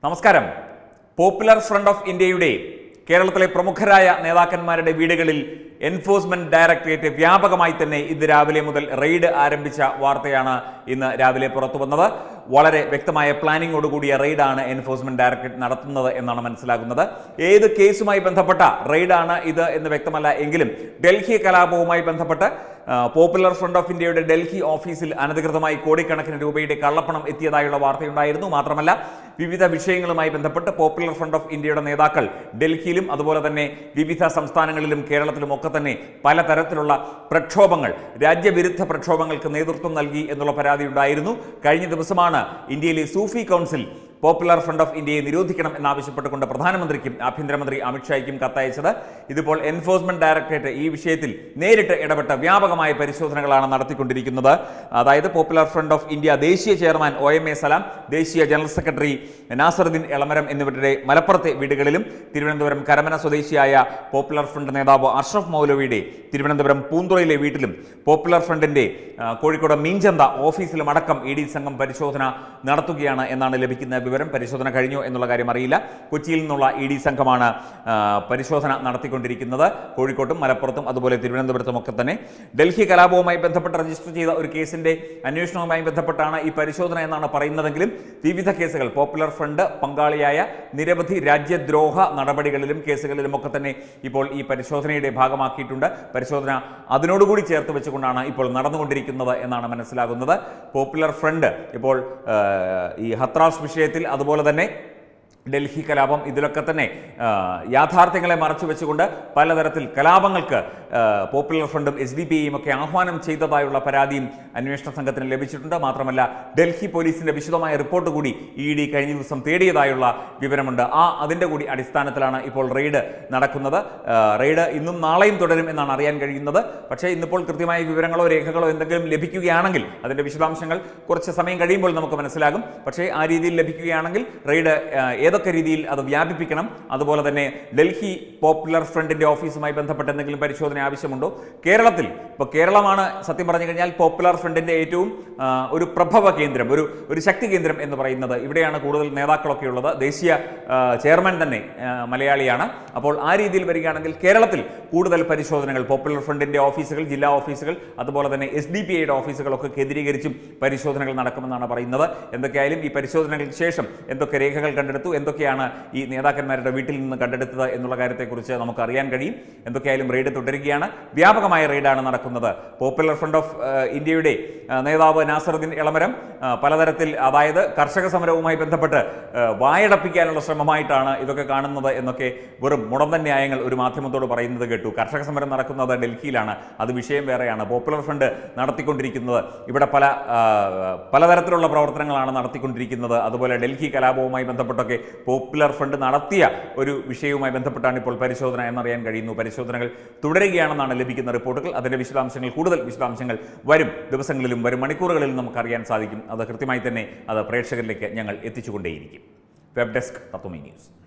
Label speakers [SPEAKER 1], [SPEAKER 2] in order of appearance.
[SPEAKER 1] നമസ്കാരം popular front of ഇന്ത്യയുടെ കേരളത്തിലെ പ്രമുഖരായ നേതാക്കന്മാരുടെ വീടുകളിൽ എൻഫോഴ്സ്മെന്റ് ഡയറക്ടറേറ്റ് വ്യാപകമായി തന്നെ ഇന്ന് രാവിലെ മുതൽ റെയ്ഡ് ആരംഭിച്ച വാർത്തയാണ് ഇന്ന് രാവിലെ പുറത്തു വന്നത് വളരെ വ്യക്തമായ പ്ലാനിങ്ങോടുകൂടിയ റെയ്ഡാണ് എൻഫോഴ്സ്മെന്റ് ഡയറക്ടറേറ്റ് നടത്തുന്നത് എന്നാണ് മനസ്സിലാകുന്നത് ഏത് കേസുമായി ബന്ധപ്പെട്ട റെയ്ഡാണ് ഇത് എന്ന് വ്യക്തമല്ല എങ്കിലും ഡൽഹി കലാപവുമായി ബന്ധപ്പെട്ട് ആ, പോപ്പുലർ ഫ്രണ്ട് ഓഫ് ഇന്ത്യയുടെ ഡൽഹി ഓഫീസിൽ അനധികൃതമായി കോടിക്കണക്കിന് രൂപയുടെ കള്ളപ്പണം എത്തിയതായുള്ള വാർത്തയുണ്ടായിരുന്നു മാത്രമല്ല വിവിധ വിഷയങ്ങളുമായി ബന്ധപ്പെട്ട് പോപ്പുലർ ഫ്രണ്ട് ഓഫ് ഇന്ത്യയുടെ നേതാക്കൾ ഡൽഹിയിലും അതുപോലെ തന്നെ വിവിധ സംസ്ഥാനങ്ങളിലും കേരളത്തിലും ഒക്കെ തന്നെ പലതരത്തിലുള്ള പ്രക്ഷോഭങ്ങൾ രാജ്യവിരുദ്ധ പ്രക്ഷോഭങ്ങൾക്ക് നേതൃത്വം നൽകി എന്നുള്ള പരാതി ഉണ്ടായിരുന്നു കഴിഞ്ഞ ദിവസമാണ് ഇന്ത്യയിലെ Sufi council popular front of ഇന്ത്യയെ നിരോധിക്കണം എന്നാവശ്യപ്പെട്ടുകൊണ്ട് പ്രധാനമന്ത്രിക്കും ആഭ്യന്തരമന്ത്രി അമിത്ഷായ്ക്കും കത്തയച്ചത് ഇതിപ്പോൾ എൻഫോഴ്സ്മെന്റ് ഡയറക്ടറേറ്റ് ഈ വിഷയത്തിൽ നേരിട്ട് ഇടപെട്ട വ്യാപകമായ പരിശോധനകളാണ് നടത്തിക്കൊണ്ടിരിക്കുന്നത് അതായത് പോപ്പുലർ ഫ്രണ്ട് ഓഫ് ഇന്ത്യ ദേശീയ chairman O M A Salam ദേശീയ ജനറൽ സെക്രട്ടറി നാസറുദ്ദീൻ എളമരം എന്നിവരുടെ മലപ്പുറത്തെ വീടുകളിലും തിരുവനന്തപുരം കരമന സ്വദേശിയായ പോപ്പുലർ ഫ്രണ്ട് നേതാവ് അഷ്റഫ് മൗലവിയുടെ തിരുവനന്തപുരം പൂന്തുറയിലെ വീട്ടിലും പോപ്പുലർ ഫ്രണ്ടിന്റെ ആ, കോഴിക്കോട് മീഞ്ചന്ത ഓഫീസിലും അടക്കം ഇ ഡി സംഘം പരിശോധന നടത്തുകയാണ് എന്നാണ് ലഭിക്കുന്ന വിവരം പരിശോധന കഴിഞ്ഞോ എന്നുള്ള കാര്യം അറിയില്ല കൊച്ചിയിൽ നിന്നുള്ള ഇ ഡി സംഘമാണ് ആ, പരിശോധന നടത്തിക്കൊണ്ടിരിക്കുന്നത് കോഴിക്കോട്ടും മലപ്പുറത്തും അതുപോലെ തിരുവനന്തപുരത്തും ഒക്കെ തന്നെ ഡൽഹി കലാപവുമായി ബന്ധപ്പെട്ട് രജിസ്റ്റർ ചെയ്ത ഒരു കേസിന്റെ അന്വേഷണവുമായി ബന്ധപ്പെട്ടാണ് ഈ പരിശോധന എന്നാണ് പറയുന്നതെങ്കിലും വിവിധ കേസുകൾ പോപ്പുലർ ഫ്രണ്ട് പങ്കാളിയായ നിരവധി രാജ്യദ്രോഹ നടപടികളിലും കേസുകളിലും ഒക്കെ തന്നെ ഇപ്പോൾ ഈ പരിശോധനയുടെ ഭാഗമാക്കിയിട്ടുണ്ട് പരിശോധന അതിനോടുകൂടി ചേർത്ത് വെച്ചുകൊണ്ടാണ് ഇപ്പോൾ നടന്നുകൊണ്ടിരിക്കുന്നത് എന്നാണ് മനസ്സിലാകുന്നത് പോപ്പുലർ ഫ്രണ്ട് ഇപ്പോൾ ആ, ഈ ഹത്രാസ് വിഷയത്തിൽ അതുപോലെ തന്നെ ഡൽഹി കലാപം ഇതിലൊക്കെ തന്നെ ആ, യാഥാർത്ഥ്യങ്ങളെ മറച്ചു വെച്ചുകൊണ്ട് പലതരത്തിൽ കലാപങ്ങൾക്ക് ആ, പോപ്പുലർ ഫ്രണ്ടും എസ് ഡി പി യും ഒക്കെ ആഹ്വാനം ചെയ്തതായുള്ള പരാതിയും അന്വേഷണ സംഘത്തിന് ലഭിച്ചിട്ടുണ്ട് മാത്രമല്ല ഡൽഹി പോലീസിന്റെ വിശദമായ റിപ്പോർട്ട് കൂടി ഇ ഡി കഴിഞ്ഞ ദിവസം തേടിയതായുള്ള വിവരമുണ്ട് ആ അതിന്റെ കൂടി അടിസ്ഥാനത്തിലാണ് ഇപ്പോൾ റെയ്ഡ് നടക്കുന്നത് ആ, റെയ്ഡ് ഇന്നും നാളെയും തുടരും എന്നാണ് അറിയാൻ കഴിയുന്നത് പക്ഷേ ഇന്നിപ്പോൾ കൃത്യമായ വിവരങ്ങളോ രേഖകളോ എന്തെങ്കിലും ലഭിക്കുകയാണെങ്കിൽ അതിന്റെ വിശദാംശങ്ങൾ കുറച്ച് സമയം കഴിയുമ്പോൾ നമുക്ക് മനസ്സിലാകും പക്ഷേ ആ രീതിയിൽ ലഭിക്കുകയാണെങ്കിൽ റെയ്ഡ് ആ, ഏതൊക്കെ രീതിയിൽ അത് വ്യാപിപ്പിക്കണം അതുപോലെ തന്നെ ഡൽഹി പോപ്പുലർ ഫ്രണ്ടിന്റെ ഓഫീസുമായി ബന്ധപ്പെട്ട് എന്തെങ്കിലും പരിശോധന ആവശ്യമുണ്ടോ കേരളത്തിൽ ഇപ്പോൾ കേരളമാണ് സത്യം പറഞ്ഞു കഴിഞ്ഞാൽ പോപ്പുലർ ഫ്രണ്ടിന്റെ ഏറ്റവും ആ, ഒരു പ്രഭവ കേന്ദ്രം ഒരു ഒരു ശക്തി കേന്ദ്രം എന്ന് പറയുന്നത് ഇവിടെയാണ് കൂടുതൽ നേതാക്കളൊക്കെ ഉള്ളത് ദേശീയ ആ, ചെയർമാൻ തന്നെ ആ, മലയാളിയാണ് അപ്പോൾ ആ രീതിയിൽ വരികയാണെങ്കിൽ കേരളത്തിൽ കൂടുതൽ പരിശോധനകൾ പോപ്പുലർ ഫ്രണ്ടിന്റെ ഓഫീസുകൾ ജില്ലാ ഓഫീസുകൾ അതുപോലെ തന്നെ എസ് ഡി പി ഐയുടെ ഓഫീസുകളൊക്കെ കേന്ദ്രീകരിച്ചും പരിശോധനകൾ നടക്കുമെന്നാണ് പറയുന്നത് എന്തൊക്കെയായാലും ഈ പരിശോധനകൾക്ക് ശേഷം എന്തൊക്കെ രേഖകൾ കണ്ടെടുത്തു എന്തൊക്കെയാണ് ഈ നേതാക്കന്മാരുടെ വീട്ടിൽ നിന്ന് കണ്ടെടുത്തത് എന്നുള്ള കാര്യത്തെക്കുറിച്ച് നമുക്ക് അറിയാൻ കഴിയും എന്തൊക്കെയായാലും റെയ്ഡ് തുടരുകയാണ് വ്യാപകമായ റെയ്ഡാണ് നടക്കുന്നത് പോപ്പുലർ ഫ്രണ്ട് ഓഫ് ആ, ഇന്ത്യയുടെ ആ, നേതാവ് നാസറുദ്ദീൻ ഇളമരം ആ, പലതരത്തിൽ അതായത് കർഷക സമരവുമായി ബന്ധപ്പെട്ട് ആ, വായടപ്പിക്കാനുള്ള ശ്രമമായിട്ടാണ് ഇതൊക്കെ കാണുന്നത് എന്നൊക്കെ വെറും മുടന്തൻ ന്യായങ്ങൾ ഒരു മാധ്യമത്തോട് പറയുന്നത് കേട്ടു കർഷക സമരം നടക്കുന്നത് ഡൽഹിയിലാണ് അത് വിഷയം വേറെയാണ് പോപ്പുലർ ഫ്രണ്ട് നടത്തിക്കൊണ്ടിരിക്കുന്നത് ഇവിടെ പല ആ, പലതരത്തിലുള്ള പ്രവർത്തനങ്ങളാണ് നടത്തിക്കൊണ്ടിരിക്കുന്നത് അതുപോലെ ഡൽഹി കലാപവുമായി ബന്ധപ്പെട്ടൊക്കെ പോപ്പുലർ ഫ്രണ്ട് നടത്തിയ ഒരു വിഷയവുമായി ബന്ധപ്പെട്ടാണ് ഇപ്പോൾ പരിശോധന എന്നറിയാൻ കഴിയുന്നു പരിശോധനകൾ തുടരുകയാണെന്നാണ് ലഭിക്കുന്ന റിപ്പോർട്ടുകൾ അതിന്റെ വിശദാംശങ്ങൾ കൂടുതൽ വിശദാംശങ്ങൾ വരും ദിവസങ്ങളിലും വരും മണിക്കൂറുകളിലും നമുക്ക് അറിയാൻ സാധിക്കും അത് കൃത്യമായി തന്നെ അത് പ്രേക്ഷകരിലേക്ക് ഞങ്ങൾ എത്തിച്ചുകൊണ്ടേയിരിക്കും വെബ് ഡെസ്ക് തത്വമി ന്യൂസ്